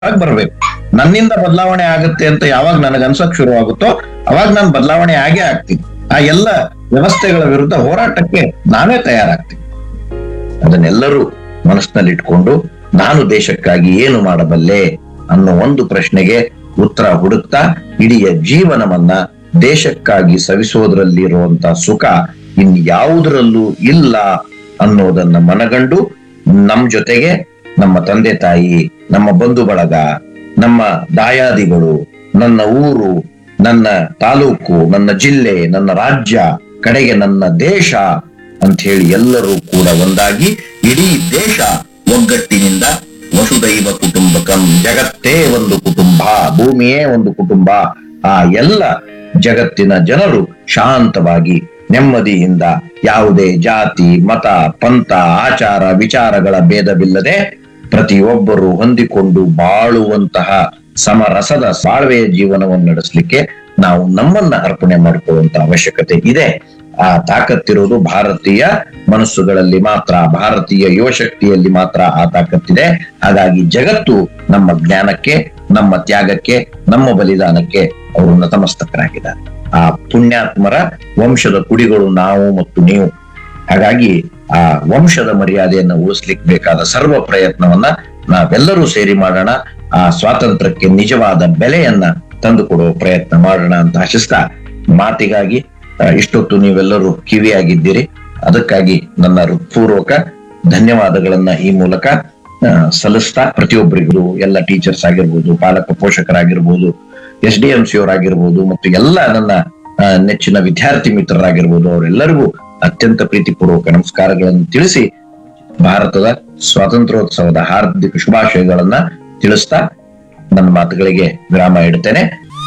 ಹೊರಗ್ ಬರ್ಬೇಕು ನನ್ನಿಂದ ಬದಲಾವಣೆ ಆಗುತ್ತೆ ಅಂತ ಯಾವಾಗ ನನಗೆ ಅನ್ಸಕ್ ಶುರು ಆಗುತ್ತೋ ಅವಾಗ ನಾನು ಬದಲಾವಣೆ ಆಗೇ ಆಗ್ತೀನಿ ಆ ಎಲ್ಲ ವ್ಯವಸ್ಥೆಗಳ ವಿರುದ್ಧ ಹೋರಾಟಕ್ಕೆ ನಾವೇ ತಯಾರಾಗ್ತೀವಿ ಅದನ್ನೆಲ್ಲರೂ ಮನಸ್ಸಿನಲ್ಲಿ ಇಟ್ಕೊಂಡು ನಾನು ದೇಶಕ್ಕಾಗಿ ಏನು ಮಾಡಬಲ್ಲೆ ಅನ್ನೋ ಒಂದು ಪ್ರಶ್ನೆಗೆ ಉತ್ತರ ಹುಡುಕ್ತಾ ಇಡೀ ಜೀವನವನ್ನ ದೇಶಕ್ಕಾಗಿ ಸವಿಸೋದ್ರಲ್ಲಿ ಇರುವಂತ ಸುಖ ಇನ್ ಯಾವುದರಲ್ಲೂ ಇಲ್ಲ ಅನ್ನೋದನ್ನ ಮನಗಂಡು ನಮ್ ಜೊತೆಗೆ ನಮ್ಮ ತಂದೆ ತಾಯಿ ನಮ್ಮ ಬಂಧು ಬಳಗ ನಮ್ಮ ದಾಯಾದಿಗಳು ನನ್ನ ಊರು ನನ್ನ ತಾಲೂಕು ನನ್ನ ಜಿಲ್ಲೆ ನನ್ನ ರಾಜ್ಯ ಕಡೆಗೆ ನನ್ನ ದೇಶ ಅಂತ ಹೇಳಿ ಎಲ್ಲರೂ ಕೂಡ ಒಂದಾಗಿ ಇಡೀ ದೇಶ ಒಗ್ಗಟ್ಟಿನಿಂದ ವಸುದೈವ ಕುಟುಂಬಕಂ ಜಗತ್ತೇ ಒಂದು ಕುಟುಂಬ ಭೂಮಿಯೇ ಒಂದು ಕುಟುಂಬ ಆ ಎಲ್ಲ ಜಗತ್ತಿನ ಜನರು ಶಾಂತವಾಗಿ ನೆಮ್ಮದಿಯಿಂದ ಯಾವುದೇ ಜಾತಿ ಮತ ಪಂಥ ಆಚಾರ ವಿಚಾರಗಳ ಭೇದವಿಲ್ಲದೆ ಪ್ರತಿಯೊಬ್ಬರು ಹೊಂದಿಕೊಂಡು ಬಾಳುವಂತಹ ಸಮರಸದ ಬಾಳ್ವೆಯ ಜೀವನವನ್ನು ನಡೆಸಲಿಕ್ಕೆ ನಾವು ನಮ್ಮನ್ನ ಅರ್ಪಣೆ ಮಾಡಿಕೊಳ್ಳುವಂತ ಅವಶ್ಯಕತೆ ಇದೆ ಆ ತಾಕತ್ತಿರುವುದು ಭಾರತೀಯ ಮನಸ್ಸುಗಳಲ್ಲಿ ಮಾತ್ರ ಭಾರತೀಯ ಯುವಶಕ್ತಿಯಲ್ಲಿ ಮಾತ್ರ ಆ ತಾಕತ್ತಿದೆ ಹಾಗಾಗಿ ಜಗತ್ತು ನಮ್ಮ ಜ್ಞಾನಕ್ಕೆ ನಮ್ಮ ತ್ಯಾಗಕ್ಕೆ ನಮ್ಮ ಬಲಿದಾನಕ್ಕೆ ಅವರು ನತಮಸ್ತಕರಾಗಿದ್ದಾರೆ ಆ ಪುಣ್ಯಾತ್ಮರ ವಂಶದ ಕುಡಿಗಳು ನಾವು ಮತ್ತು ನೀವು ಹಾಗಾಗಿ ಆ ವಂಶದ ಮರ್ಯಾದೆಯನ್ನು ಉಳಿಸ್ಲಿಕ್ಕೆ ಬೇಕಾದ ಸರ್ವ ಪ್ರಯತ್ನವನ್ನ ನಾವೆಲ್ಲರೂ ಸೇರಿ ಮಾಡೋಣ ಆ ಸ್ವಾತಂತ್ರ್ಯಕ್ಕೆ ನಿಜವಾದ ಬೆಲೆಯನ್ನ ತಂದುಕೊಡುವ ಪ್ರಯತ್ನ ಮಾಡೋಣ ಅಂತ ಆಶಿಸ್ತಾ ಮಾತಿಗಾಗಿ ಆ, ಇಷ್ಟೊತ್ತು ನೀವೆಲ್ಲರೂ ಕಿವಿಯಾಗಿದ್ದೀರಿ ಅದಕ್ಕಾಗಿ ನನ್ನ ಹೃತ್ಪೂರ್ವಕ ಧನ್ಯವಾದಗಳನ್ನ ಈ ಮೂಲಕ ಆ, ಸಲ್ಲಿಸ್ತಾ ಪ್ರತಿಯೊಬ್ಬರಿಗೂ ಎಲ್ಲ ಟೀಚರ್ಸ್ ಆಗಿರ್ಬೋದು ಪಾಲಕ ಪೋಷಕರಾಗಿರ್ಬೋದು ಎಸ್ ಡಿ ಎಂ ಸಿ ಅವರಾಗಿರ್ಬೋದು ಮತ್ತು ಎಲ್ಲ ನನ್ನ ಆ, ನೆಚ್ಚಿನ ವಿದ್ಯಾರ್ಥಿ ಮಿತ್ರರಾಗಿರ್ಬೋದು ಅವರೆಲ್ಲರಿಗೂ ಅತ್ಯಂತ ಪ್ರೀತಿಪೂರ್ವಕ ನಮಸ್ಕಾರಗಳನ್ನು ತಿಳಿಸಿ ಭಾರತದ ಸ್ವಾತಂತ್ರ್ಯೋತ್ಸವದ ಹಾರ್ದಿಕ ಶುಭಾಶಯಗಳನ್ನ ತಿಳಿಸ್ತಾ ನನ್ನ ಮಾತುಗಳಿಗೆ ವಿರಾಮ ಇಡ್ತೇನೆ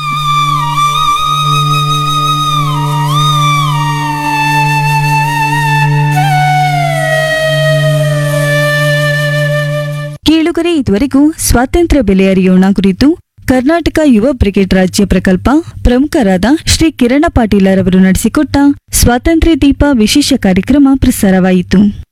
ಕೇಳುಗರೆ ಇದುವರೆಗೂ ಸ್ವಾತಂತ್ರ್ಯ ಬೆಲೆ ಅರಿಯೋಣ ಕುರಿತು ಕರ್ನಾಟಕ ಯುವ ಬ್ರಿಗೇಡ್ ರಾಜ್ಯ ಪ್ರಕಲ್ಪ ಪ್ರಮುಖರಾದ ಶ್ರೀ ಕಿರಣ ಪಾಟೀಲರವರು ನಡೆಸಿಕೊಟ್ಟ ಸ್ವಾತಂತ್ರ್ಯ ದೀಪ ವಿಶೇಷ ಕಾರ್ಯಕ್ರಮ ಪ್ರಸಾರವಾಯಿತು